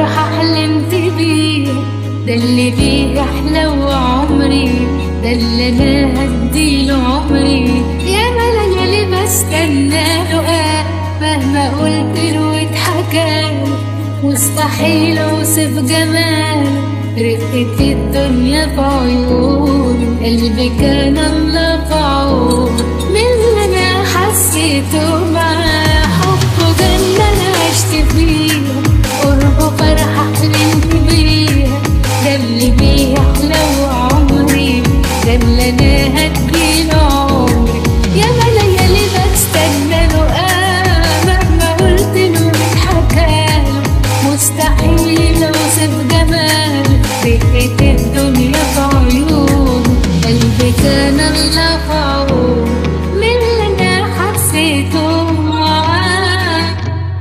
فرحة حلمت بيها ده اللي بيه أحلى وعمري ده اللي أنا هديله عمري يا ملا اللي بستنى له مهما قلت له اتحكى مستحيل أوصف جماله رقة الدنيا في عيون قلبي كان الله في عون من اللي أنا حسيته معاه حبه جنة أنا عشت فيها قربه فرحة حلمت بيها ده اللي بيه أحلى وعمري ده اللي أنا هديله عمري يا ليالي بستنى له آه مهما قلت له اتحكاله مستحيل أوصف جماله رقة الدنيا في عيونه قلبي كان الله في عونه من اللي أنا حسيته معاه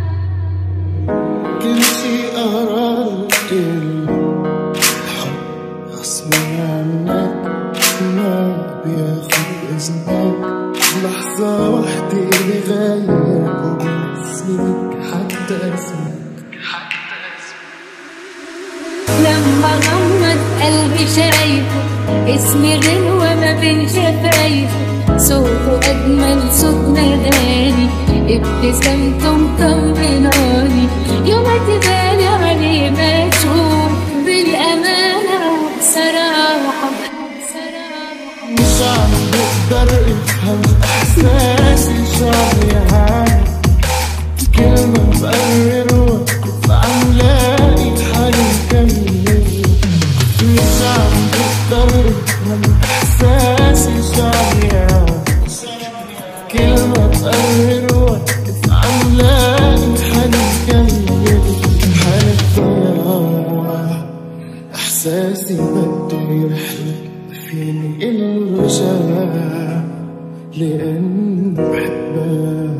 كل شي قررت الحب غصب عنك ما بياخد إذنك لحظة وحدة بغير اسمك حتى اسمك لما غمض قلبي شايفه اسمي غنوة ما بين شفايفه صوته أجمل صوت ناداني ابتسامته مطمناني يوم تبالي عليه مشهور بالأمانة وبصراحة مش عم بقدر افهم احساسي شو يعني كل ما بقرر وقف عم لاقي حالي مكمل مش عم بقدر افهم احساسي شو يعني كل ما بقرر وقف عم لاقي حالي مكمل حالة ضياع احساسي بده يرحلك فيني الرجاء لأن بحبك